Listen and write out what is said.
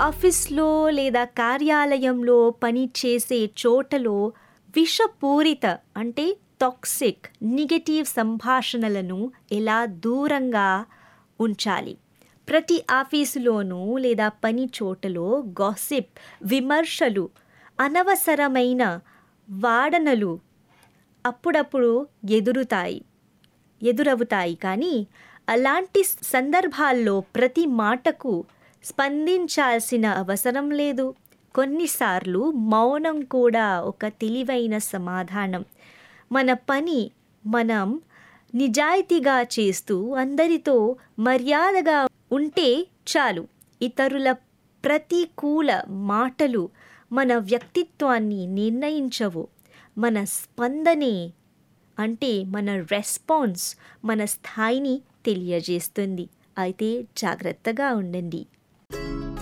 ఆఫీస్లో లేదా కార్యాలయంలో పనిచేసే చోటలో విషపూరిత అంటే టాక్సిక్ నెగటివ్ సంభాషణలను ఎలా దూరంగా ఉంచాలి ప్రతి ఆఫీసులోనూ లేదా పని చోటలో గాసిప్ విమర్శలు అనవసరమైన వాదనలు అప్పుడప్పుడు ఎదురుతాయి ఎదురవుతాయి కానీ అలాంటి సందర్భాల్లో ప్రతి మాటకు స్పందించాల్సిన అవసరం లేదు కొన్నిసార్లు మౌనం కూడా ఒక తెలివైన సమాధానం మన పని మనం నిజాయితీగా చేస్తూ అందరితో మర్యాదగా ఉంటే చాలు ఇతరుల ప్రతికూల మాటలు మన వ్యక్తిత్వాన్ని నిర్ణయించవు మన స్పందనే అంటే మన రెస్పాన్స్ మన స్థాయిని తెలియజేస్తుంది అయితే జాగ్రత్తగా ఉండండి